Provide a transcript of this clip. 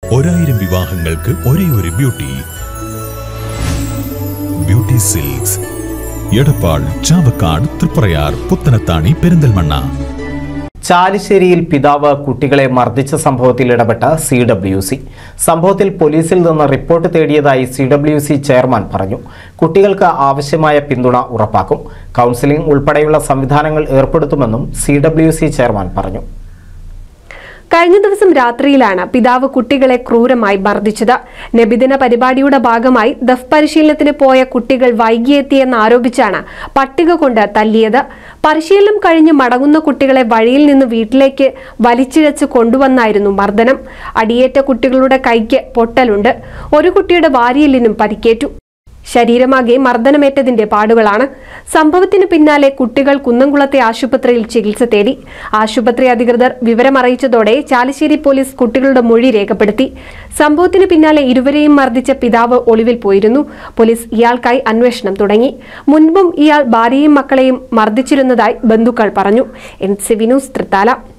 ഒരായിരം വിവാഹങ്ങൾക്ക് ഒരേ ഒരു beauty beauty silks Edappal Chavakkad Triprayar Puthanathani Perinthalmanna ചാലിശ്ശേരിയിൽ പിതാവ് കുട്ടികളെ മർദ്ദിച്ച സംഭവത്തിൽ ഇടപെട്ട സി ഡബ്ല്യു സി സംഭവത്തിൽ പോലീസിൽ നിന്ന് റിപ്പോർട്ട് തേടിയതായി സി ഡബ്ല്യു സി ചെയർമാൻ പറഞ്ഞു കുട്ടികൾക്ക് ആവശ്യമായ പിന്തുണ ഉറപ്പാക്കും കൗൺസിലിംഗ് ഉൾപ്പെടെയുള്ള സംവിധാനങ്ങൾ ഏർപ്പെടുത്തുമെന്നും സി ഡബ്ല്യു സി ചെയർമാൻ പറഞ്ഞു കഴിഞ്ഞ ദിവസം രാത്രിയിലാണ് പിതാവ് കുട്ടികളെ ക്രൂരമായി മർദ്ദിച്ചത് നബിദിന പരിപാടിയുടെ ഭാഗമായി ദഫ് പരിശീലനത്തിന് പോയ കുട്ടികൾ വൈകിയെത്തിയെന്ന് ആരോപിച്ചാണ് പട്ടിക കൊണ്ട് തല്ലിയത് പരിശീലനം കഴിഞ്ഞ് മടങ്ങുന്ന കുട്ടികളെ വഴിയിൽ നിന്ന് വീട്ടിലേക്ക് വലിച്ചിഴച്ച് കൊണ്ടുവന്നായിരുന്നു മർദ്ദനം അടിയേറ്റ കുട്ടികളുടെ കൈക്ക് പൊട്ടലുണ്ട് ഒരു കുട്ടിയുടെ വാരിയെല്ലിനും പരിക്കേറ്റു ശരീരമാകെ മർദ്ദനമേറ്റതിന്റെ പാടുകളാണ് സംഭവത്തിന് പിന്നാലെ കുട്ടികൾ കുന്നംകുളത്തെ ആശുപത്രിയിൽ ചികിത്സ തേടി ആശുപത്രി അധികൃതർ വിവരമറിയിച്ചതോടെ ചാലിശ്ശേരി പോലീസ് കുട്ടികളുടെ മൊഴി രേഖപ്പെടുത്തി സംഭവത്തിന് പിന്നാലെ ഇരുവരെയും മർദ്ദിച്ച പിതാവ് ഒളിവിൽ പോയിരുന്നു പോലീസ് ഇയാൾക്കായി അന്വേഷണം തുടങ്ങി മുൻപും ഇയാൾ ഭാര്യയും മക്കളെയും മർദ്ദിച്ചിരുന്നതായി ബന്ധുക്കൾ പറഞ്ഞു എൻ സി വിനൂസ് തൃത്താല